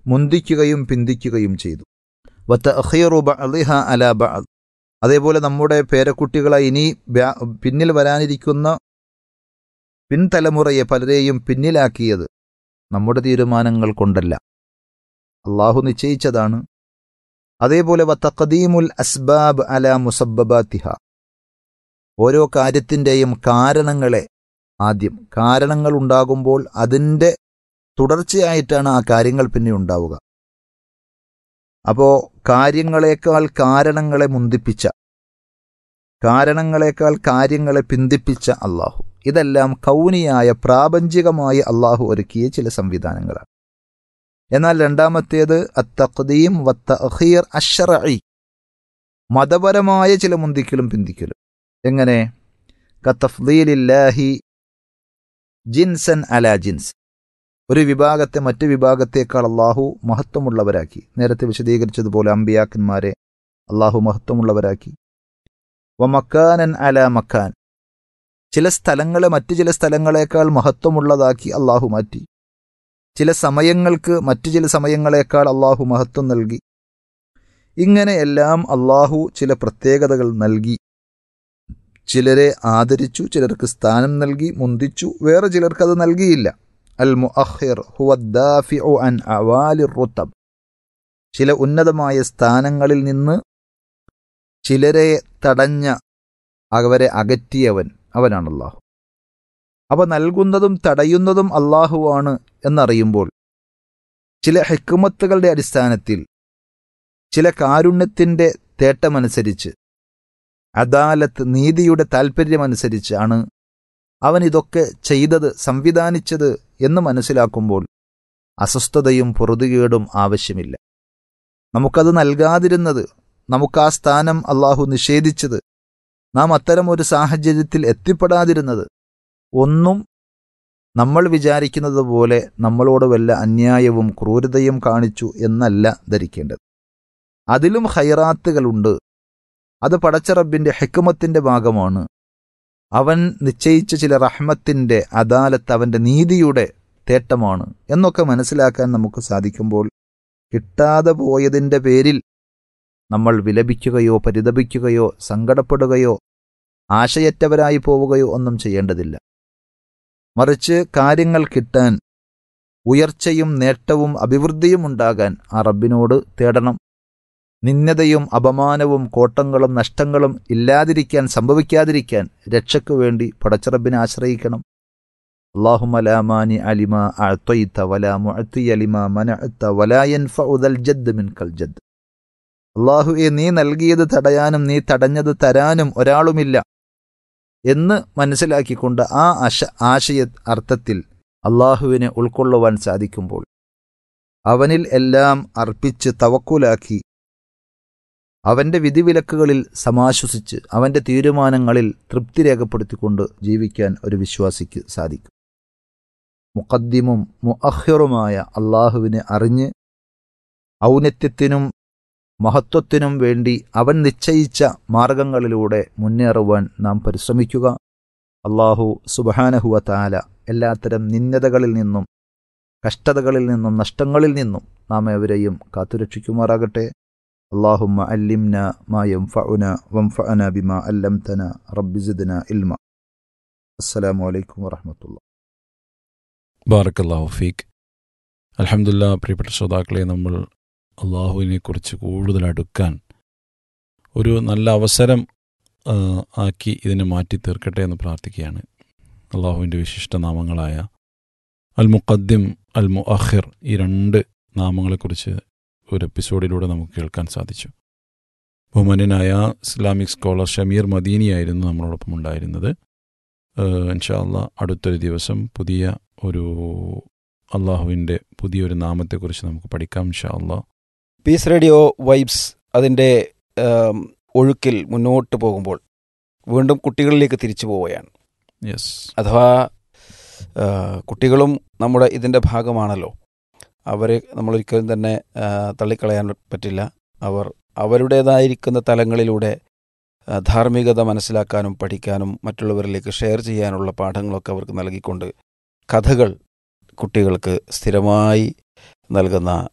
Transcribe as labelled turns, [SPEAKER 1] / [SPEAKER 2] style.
[SPEAKER 1] മുന്തിക്കുകയും പിന്തിക്കുകയും ചെയ്തു വത്ത അഖീറു ബഅളിഹ അല ബഅദ് അതേപോലെ നമ്മുടെ പേരക്കുട്ടികളെ ഇനി വ്യാ- പിന്നിൽ വരാനിരിക്കുന്ന പിൻതലമുറയെ പലരെയും പിന്നിലാക്കിയത് നമ്മുടെ തീരുമാനങ്ങൾ കൊണ്ടല്ല അള്ളാഹു നിശ്ചയിച്ചതാണ് അതേപോലെ വത്തഖദീമുൽ അസ്ബാബ് അല മുസബ്ബബാത്തിഹ ഓരോ കാര്യത്തിൻ്റെയും കാരണങ്ങളെ ആദ്യം കാരണങ്ങൾ ഉണ്ടാകുമ്പോൾ അതിൻ്റെ തുടർച്ചയായിട്ടാണ് ആ കാര്യങ്ങൾ പിന്നെ ഉണ്ടാവുക അപ്പോൾ കാര്യങ്ങളെക്കാൾ കാരണങ്ങളെ മുന്തിപ്പിച്ച കാരണങ്ങളെക്കാൾ കാര്യങ്ങളെ പിന്തിപ്പിച്ച അള്ളാഹു ഇതെല്ലാം കൗനിയായ പ്രാപഞ്ചികമായി അള്ളാഹു ഒരുക്കിയ ചില സംവിധാനങ്ങളാണ് എന്നാൽ രണ്ടാമത്തേത് അത്തഖദീം വത്ത അഖീർ അഷറഇ മതപരമായ ചില മുന്തിക്കലും പിന്തിക്കലും എങ്ങനെ കത്തഫ്ദീലില്ലാഹി ജിൻസൻ അല ജിൻസ് ഒരു വിഭാഗത്തെ മറ്റു വിഭാഗത്തേക്കാൾ അള്ളാഹു മഹത്വമുള്ളവരാക്കി നേരത്തെ വിശദീകരിച്ചതുപോലെ അമ്പിയാക്കന്മാരെ അള്ളാഹു മഹത്വമുള്ളവരാക്കി വ മക്കാനൻ അല മക്കാൻ ചില സ്ഥലങ്ങളെ മറ്റു ചില സ്ഥലങ്ങളെക്കാൾ മഹത്വമുള്ളതാക്കി അള്ളാഹു മാറ്റി ചില സമയങ്ങൾക്ക് മറ്റു ചില സമയങ്ങളെക്കാൾ അള്ളാഹു മഹത്വം നൽകി ഇങ്ങനെ എല്ലാം അള്ളാഹു ചില പ്രത്യേകതകൾ നൽകി ചിലരെ ആദരിച്ചു ചിലർക്ക് സ്ഥാനം നൽകി മുന്തിച്ചു വേറെ ചിലർക്ക് അത് നൽകിയില്ല അൽ മുഅഖിർ ഹുവ ദാഫിഉ അൻ അവാലി റുത്തബ് ചില ഉന്നതമായ സ്ഥാനങ്ങളിൽ നിന്ന് ചിലരെ തടഞ്ഞ അവരെ അകറ്റിയവൻ അവനാണ് അള്ളാഹു അവ നൽകുന്നതും തടയുന്നതും അള്ളാഹുവാണ് എന്നറിയുമ്പോൾ ചില ഹെക്കുമത്തുകളുടെ അടിസ്ഥാനത്തിൽ ചില കാരുണ്യത്തിൻ്റെ തേട്ടമനുസരിച്ച് അദാലത്ത് നീതിയുടെ താൽപ്പര്യമനുസരിച്ചാണ് അവൻ ഇതൊക്കെ ചെയ്തത് സംവിധാനിച്ചത് എന്ന് മനസ്സിലാക്കുമ്പോൾ അസ്വസ്ഥതയും പൊറുതുകേടും ആവശ്യമില്ല നമുക്കത് നൽകാതിരുന്നത് നമുക്ക് ആ സ്ഥാനം അള്ളാഹു നിഷേധിച്ചത് നാം അത്തരം ഒരു സാഹചര്യത്തിൽ എത്തിപ്പെടാതിരുന്നത് ഒന്നും നമ്മൾ വിചാരിക്കുന്നത് പോലെ നമ്മളോട് വല്ല അന്യായവും ക്രൂരതയും കാണിച്ചു എന്നല്ല ധരിക്കേണ്ടത് അതിലും ഹൈറാത്തുകളുണ്ട് അത് പടച്ചറബിന്റെ ഹെക്കുമത്തിന്റെ ഭാഗമാണ് അവൻ നിശ്ചയിച്ച ചില റഹ്മത്തിന്റെ അദാലത്ത് അവന്റെ നീതിയുടെ തേട്ടമാണ് എന്നൊക്കെ മനസ്സിലാക്കാൻ നമുക്ക് സാധിക്കുമ്പോൾ കിട്ടാതെ പോയതിന്റെ പേരിൽ നമ്മൾ വിലപിക്കുകയോ പരിതപിക്കുകയോ സങ്കടപ്പെടുകയോ ആശയറ്റവരായി പോവുകയോ ഒന്നും ചെയ്യേണ്ടതില്ല മറിച്ച് കാര്യങ്ങൾ കിട്ടാൻ ഉയർച്ചയും നേട്ടവും അഭിവൃദ്ധിയും ഉണ്ടാകാൻ ആ റബ്ബിനോട് തേടണം നിന്ദതയും അപമാനവും കോട്ടങ്ങളും നഷ്ടങ്ങളും ഇല്ലാതിരിക്കാൻ സംഭവിക്കാതിരിക്കാൻ രക്ഷയ്ക്കു വേണ്ടി പടച്ചറബിനെ ആശ്രയിക്കണം അള്ളാഹുമ ലാമാനി അലിമ അഅ്തയ്ത വലാ മുഅത്തി അലിമ മനഅത്ത വലാ യൻഫഉ ദൽ ജദ്ദ് മിൻകൽ ജദ്ദ് അള്ളാഹുവെ നീ നൽകിയത് തടയാനും നീ തടഞ്ഞത് തരാനും ഒരാളുമില്ല എന്ന് മനസ്സിലാക്കിക്കൊണ്ട് ആ അശ ആശയ അർത്ഥത്തിൽ അള്ളാഹുവിനെ ഉൾക്കൊള്ളുവാൻ സാധിക്കുമ്പോൾ അവനിൽ എല്ലാം അർപ്പിച്ച് തവക്കുലാക്കി അവന്റെ വിധിവിലക്കുകളിൽ സമാശ്വസിച്ച് അവന്റെ തീരുമാനങ്ങളിൽ തൃപ്തി രേഖപ്പെടുത്തിക്കൊണ്ട് ജീവിക്കാൻ ഒരു വിശ്വാസിക്ക് സാധിക്കും മുഖദ്ദിമും മുഅഹിറുമായ അള്ളാഹുവിനെ അറിഞ്ഞ് ഔന്നത്യത്തിനും മഹത്വത്തിനും വേണ്ടി അവൻ നിശ്ചയിച്ച മാർഗങ്ങളിലൂടെ മുന്നേറുവാൻ നാം പരിശ്രമിക്കുക അള്ളാഹു സുബഹാനഹുവ താല എല്ലാത്തരം നിന്ദതകളിൽ നിന്നും കഷ്ടതകളിൽ നിന്നും നഷ്ടങ്ങളിൽ നിന്നും നാം എവരെയും കാത്തുരക്ഷിക്കുമാറാകട്ടെ اللهم علمنا ما ينفعنا وانفعنا بما علمتنا رب زدنا علما السلام عليكم ورحمة الله
[SPEAKER 2] ബാറക്കല്ലാഹു ഫീക്ക് അലഹമുല്ല പ്രിയപ്പെട്ട ശ്രോതാക്കളെ നമ്മൾ അള്ളാഹുവിനെ കുറിച്ച് കൂടുതൽ അടുക്കാൻ ഒരു നല്ല അവസരം ആ, ആക്കി ഇതിനെ മാറ്റി തീർക്കട്ടെ എന്ന് പ്രാർത്ഥിക്കുകയാണ് അള്ളാഹുവിൻ്റെ വിശിഷ്ട നാമങ്ങളായ അൽ മുഖദ്ദിം അൽ മുഅഖിർ ഈ രണ്ട് നാമങ്ങളെക്കുറിച്ച് ഒരു എപ്പിസോഡിലൂടെ നമുക്ക് കേൾക്കാൻ സാധിച്ചു ബഹുമാന്യനായ ഇസ്ലാമിക് സ്കോളർ ഷമീർ മദീനിയായിരുന്നു നമ്മളോടൊപ്പം ഉണ്ടായിരുന്നത് ഇൻഷാല്ല അടുത്തൊരു ദിവസം പുതിയ ഒരു അള്ളാഹുവിൻ്റെ പുതിയൊരു നാമത്തെക്കുറിച്ച് നമുക്ക് പഠിക്കാം ഇൻഷാ അള്ളാ
[SPEAKER 3] പീസ് റേഡിയോ വൈബ്സ് അതിൻ്റെ ആം, ഒഴുക്കിൽ മുന്നോട്ട് പോകുമ്പോൾ വീണ്ടും കുട്ടികളിലേക്ക് തിരിച്ചു പോവുകയാണ്
[SPEAKER 2] യെസ്
[SPEAKER 3] അഥവാ ആ, കുട്ടികളും നമ്മുടെ ഇതിൻ്റെ ഭാഗമാണല്ലോ അവരെ നമ്മളൊരിക്കലും തന്നെ ആ, തള്ളിക്കളയാൻ പറ്റില്ല അവർ അവരുടേതായിരിക്കുന്ന തലങ്ങളിലൂടെ ആ, ധാർമ്മികത മനസ്സിലാക്കാനും പഠിക്കാനും മറ്റുള്ളവരിലേക്ക് ഷെയർ ചെയ്യാനുള്ള പാഠങ്ങളൊക്കെ അവർക്ക് നൽകിക്കൊണ്ട് കഥകൾ കുട്ടികൾക്ക് സ്ഥിരമായി നൽകുന്ന